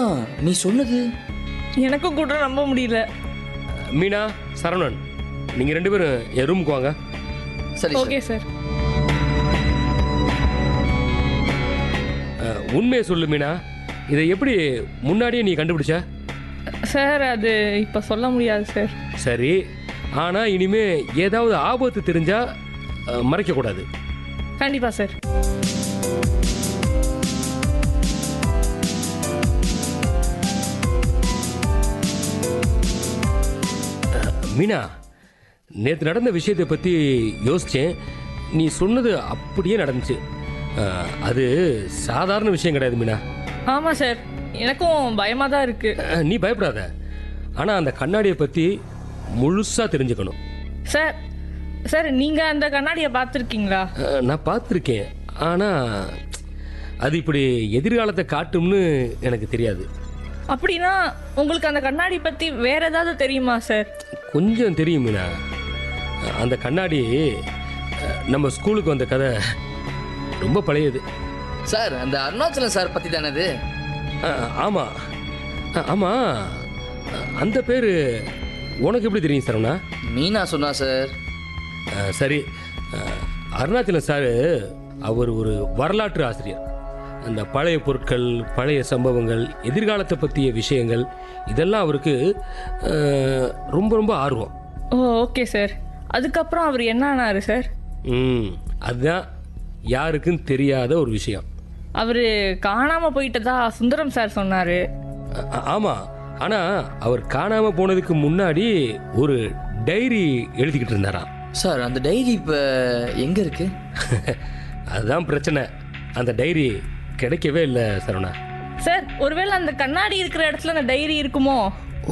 நீ சொன்னது எனக்கும் கூட நம்ப முடியல மீனா சரவணன் நீங்கள் ரெண்டு பேரும் என் ரூமுக்கு வாங்க சரி சார். ஓகே சார் அஹ், உண்மையை சொல்லு மீனா இதை எப்படி முன்னாடியே நீ கண்டுபிடிச்ச சார் அது இப்போ சொல்ல முடியாது சார் சரி ஆனால் இனிமே ஏதாவது ஆபத்து தெரிஞ்சா அஹ், மறைக்கக்கூடாது கண்டிப்பா சார் மீனா நேற்று நடந்த விஷயத்தை பற்றி யோசித்தேன் நீ சொன்னது அப்படியே நடந்துச்சு அஹ், அது சாதாரண விஷயம் கிடையாது மீனா ஆமா சார் எனக்கும் பயமா தான் இருக்கு அஹ், நீ பயப்படாத ஆனால் அந்த கண்ணாடியை பற்றி முழுசாக தெரிஞ்சுக்கணும் சார் சார் நீங்க அந்த கண்ணாடியை பார்த்துருக்கீங்களா அஹ், நான் பார்த்துருக்கேன் ஆனால் அது இப்படி எதிர்காலத்தை காட்டும்னு எனக்கு தெரியாது அப்படின்னா உங்களுக்கு அந்த கண்ணாடி பத்தி வேற ஏதாவது தெரியுமா சார் கொஞ்சம் தெரியும் மீனா அஹ், அந்த கண்ணாடி அஹ், நம்ம ஸ்கூலுக்கு வந்த கதை ரொம்ப பழையது சார் அந்த அருணாச்சலம் சார் பத்தி தானே இது அஹ், ஆமா அஹ், ஆமா அஹ், அந்த பேர் உனக்கு எப்படி தெரியும் சரவணா மீனா சொன்னா சார் அஹ், சரி அஹ், அருணாச்சலம் சார் அவர் ஒரு வரலாற்று ஆசிரியர் அந்த பழைய பொருட்கள் பழைய சம்பவங்கள் எதிர்காலத்தை பற்றிய விஷயங்கள் இதெல்லாம் அவருக்கு அஹ், ரொம்ப ரொம்ப ஆர்வம் ஓ ஓகே சார் அதுக்கப்புறம் அவர் என்ன ஆனாரு சார் ம் அதுதான் யாருக்கும் தெரியாத ஒரு விஷயம் அவர் காணாம போயிட்டதா சுந்தரம் சார் சொன்னாரு அ- ஆமா ஆனா அவர் காணாம போனதுக்கு முன்னாடி ஒரு டைரி எழுதிக்கிட்டு இருந்தாராம் சார் அந்த டைரி இப்ப எங்க இருக்கு அதுதான் பிரச்சனை அந்த டைரி கிடைக்கவே இல்லை சரவணா சார் ஒருவேளை அந்த கண்ணாடி இருக்கிற இடத்துல அந்த டைரி இருக்குமோ ஓ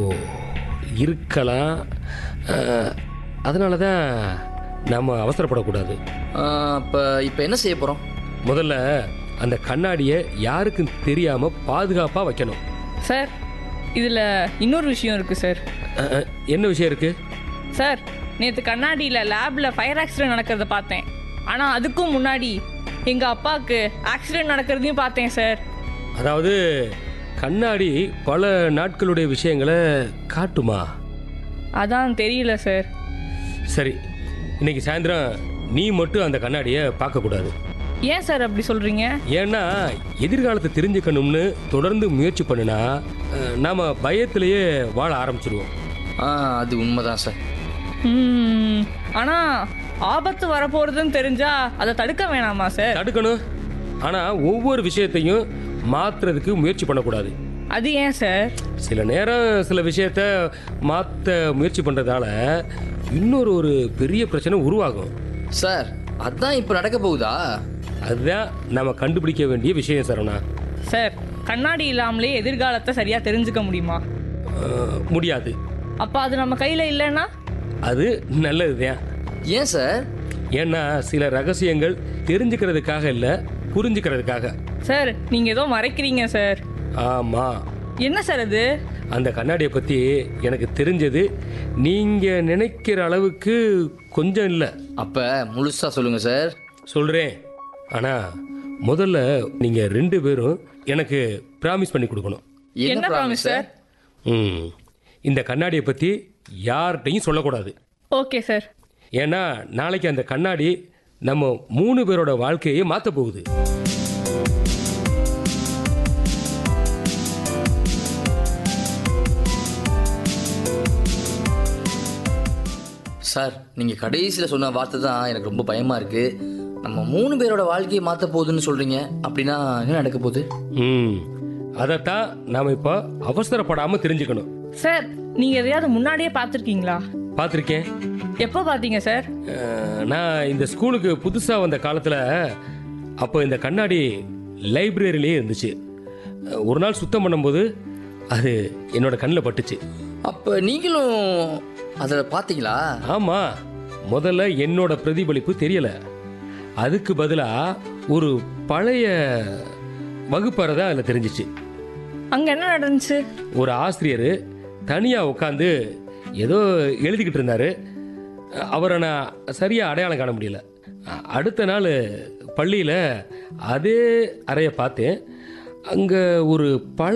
இருக்கலாம் அஹ், அதனால தான் நாம் அவசரப்படக்கூடாது ஆ, அப்ப இப்ப என்ன செய்ய போறோம் முதல்ல அந்த கண்ணாடியை யாருக்கும் தெரியாமல் பாதுகாப்பாக வைக்கணும் சார் இதில் இன்னொரு விஷயம் இருக்குது சார் அஹ், அஹ், என்ன விஷயம் இருக்குது சார் நேற்று கண்ணாடியில் லேபில் ஃபயர் ஆக்சிடென்ட் நடக்கிறத பார்த்தேன் ஆனால் அதுக்கும் முன்னாடி எங்கள் அப்பாவுக்கு ஆக்சிடென்ட் நடக்கிறதையும் பார்த்தேன் சார் அதாவது கண்ணாடி பல நாட்களுடைய விஷயங்களை காட்டுமா அதான் தெரியல சார் சரி இன்னைக்கு சாயந்தரம் நீ மட்டும் அந்த கண்ணாடியை பார்க்கக்கூடாது ஏன் சார் அப்படி சொல்கிறீங்க ஏன்னா எதிர்காலத்தை தெரிஞ்சுக்கணும்னு தொடர்ந்து முயற்சி பண்ணுனா அஹ், நாம பயத்திலேயே வாழ ஆரம்பிச்சிருவோம் ஆ அது உண்மைதான் சார் ம், ஆனால் ஆபத்து வரப்போகிறதுன்னு தெரிஞ்சா அதை தடுக்க வேணாமா சார் தடுக்கணும் ஆனா ஒவ்வொரு விஷயத்தையும் மாத்துறதுக்கு முயற்சி பண்ணக்கூடாது அது ஏன் சார் சில நேரம் சில விஷயத்த மாற்ற முயற்சி பண்ணுறதால இன்னொரு ஒரு பெரிய பிரச்சனை உருவாகும் சார் அதான் இப்ப நடக்க போகுதா அதுதான் நம்ம கண்டுபிடிக்க வேண்டிய விஷயம் சரவணா சார் கண்ணாடி இல்லாமலே எதிர்காலத்தை சரியாக தெரிஞ்சுக்க முடியுமா அஹ், முடியாது அப்போ அது நம்ம கையில் இல்லைன்னா அது நல்லதுதான் ஏன் சார் ஏன்னா சில ரகசியங்கள் தெரிஞ்சுக்கிறதுக்காக இல்லை புரிஞ்சுக்கிறதுக்காக சார் நீங்கள் ஏதோ மறைக்கிறீங்க சார் ஆமாம் என்ன சார் அது அந்த கண்ணாடியை பற்றி எனக்கு தெரிஞ்சது நீங்கள் நினைக்கிற அளவுக்கு கொஞ்சம் இல்லை அப்ப முழுசா சொல்லுங்க சார் சொல்கிறேன் ஆனால் முதல்ல நீங்கள் ரெண்டு பேரும் எனக்கு ப்ராமிஸ் பண்ணி கொடுக்கணும் என்ன ப்ராமிஸ் சார் ம் இந்த கண்ணாடியை பற்றி யார்கிட்டையும் சொல்லக்கூடாது ஓகே சார் ஏன்னா நாளைக்கு அந்த கண்ணாடி நம்ம மூணு பேரோட வாழ்க்கையை மாற்ற போகுது சார் நீங்க கடைசியில சொன்ன வார்த்தை தான் எனக்கு ரொம்ப பயமா இருக்கு நம்ம மூணு பேரோட வாழ்க்கையை மாத்த போகுதுன்னு சொல்றீங்க அப்படின்னா என்ன நடக்க போகுது ம் அதைத்தான் நாம் இப்போ அவசரப்படாமல் தெரிஞ்சுக்கணும் சார் நீங்கள் எதையாவது முன்னாடியே பார்த்துருக்கீங்களா பார்த்துருக்கேன் எப்போ பார்த்தீங்க சார் அஹ், நான் இந்த ஸ்கூலுக்கு புதுசாக வந்த காலத்தில் அப்போ இந்த கண்ணாடி லைப்ரரியிலே இருந்துச்சு அஹ், ஒரு நாள் சுத்தம் பண்ணும்போது அது என்னோட கண்ணில் பட்டுச்சு அப்ப நீங்களும் அதை பார்த்தீங்களா ஆமாம் முதல்ல என்னோட பிரதிபலிப்பு தெரியல அதுக்கு பதிலாக ஒரு பழைய வகுப்பறை தான் அதில் தெரிஞ்சிச்சு அங்கே என்ன நடந்துச்சு ஒரு ஆசிரியர் தனியாக உட்காந்து ஏதோ எழுதிக்கிட்டு இருந்தாரு அவரை நான் சரியாக அடையாளம் காண முடியல அடுத்த நாள் பள்ளியில் அதே அறையை பார்த்தேன் அங்கே ஒரு பழ